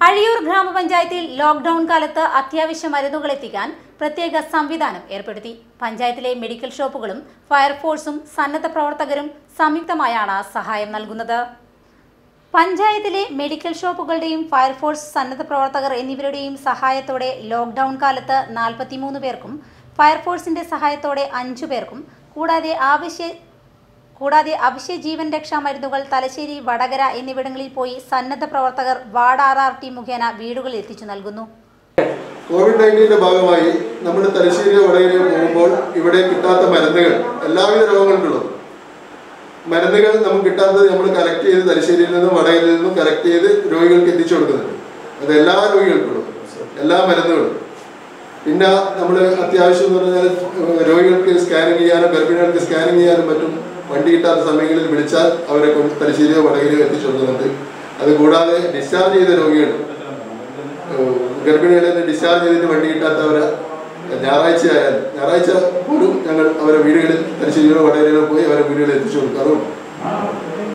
അഴിയൂർ ഗ്രാമപഞ്ചായത്തിൽ ലോക്ക്ഡൌൺ കാലത്ത് അത്യാവശ്യ മരുന്നുകൾ എത്തിക്കാൻ പ്രത്യേക സംവിധാനം ഏർപ്പെടുത്തി പഞ്ചായത്തിലെ മെഡിക്കൽ ഷോപ്പുകളും ഫയർഫോഴ്സും സന്നദ്ധ പ്രവർത്തകരും സംയുക്തമായാണ് സഹായം നൽകുന്നത് പഞ്ചായത്തിലെ മെഡിക്കൽ ഷോപ്പുകളുടെയും ഫയർഫോഴ്സ് സന്നദ്ധ പ്രവർത്തകർ എന്നിവരുടെയും സഹായത്തോടെ ലോക്ക്ഡൌൺ കാലത്ത് നാൽപ്പത്തിമൂന്ന് പേർക്കും ഫയർഫോഴ്സിന്റെ സഹായത്തോടെ അഞ്ചു പേർക്കും കൂടാതെ ആവശ്യ കൂടാതെ അവശ്യ ജീവൻ രക്ഷാ മരുന്നുകൾ തലശ്ശേരി വടകര എന്നിവിടങ്ങളിൽ പോയി സന്നദ്ധ പ്രവർത്തകർ വാർഡ് ആർ ആർ ടി മുഖേന വീടുകളിൽ എത്തിച്ചു നൽകുന്നു കോവിഡ് നയൻറ്റീൻ്റെ ഭാഗമായി നമ്മുടെ തലശ്ശേരിയോ വടകരയോ പോകുമ്പോൾ ഇവിടെ കിട്ടാത്ത മരുന്നുകൾ എല്ലാവിധ രോഗങ്ങൾക്കുള്ളതും മരുന്നുകൾ നമുക്ക് കിട്ടാത്തത് നമ്മൾ കളക്ട് ചെയ്ത് തലശ്ശേരിയിൽ നിന്നും വടകരയിൽ നിന്നും കളക്ട് ചെയ്ത് രോഗികൾക്ക് എത്തിച്ചു കൊടുക്കുന്നുണ്ട് അത് എല്ലാ രോഗികൾക്കുള്ളതും എല്ലാ മരുന്നുകളും പിന്നെ നമ്മൾ അത്യാവശ്യം എന്ന് പറഞ്ഞാൽ രോഗികൾക്ക് സ്കാനിങ് ചെയ്യാനും ഗർഭിണികൾക്ക് സ്കാനിങ് ചെയ്യാനും മറ്റും വണ്ടി കിട്ടാത്ത സമയങ്ങളിൽ വിളിച്ചാൽ അവരെ കൊണ്ട് തലശ്ശേരിയോ വടകരയോ എത്തിച്ചു കൊടുക്കുന്നുണ്ട് അതുകൂടാതെ ഡിസ്ചാർജ് ചെയ്ത രോഗികൾ ഏഹ് ഗർഭിണികളെ ഡിസ്ചാർജ് ചെയ്തിട്ട് വണ്ടി കിട്ടാത്തവരെ ഞായറാഴ്ച ആയാലും ഞായറാഴ്ച പോലും ഞങ്ങൾ അവരെ വീടുകളിൽ തലശ്ശേരിയിലോ വടകരയിലോ പോയി അവരെ വീടുകളിൽ എത്തിച്ചു കൊടുക്കാറുണ്ട്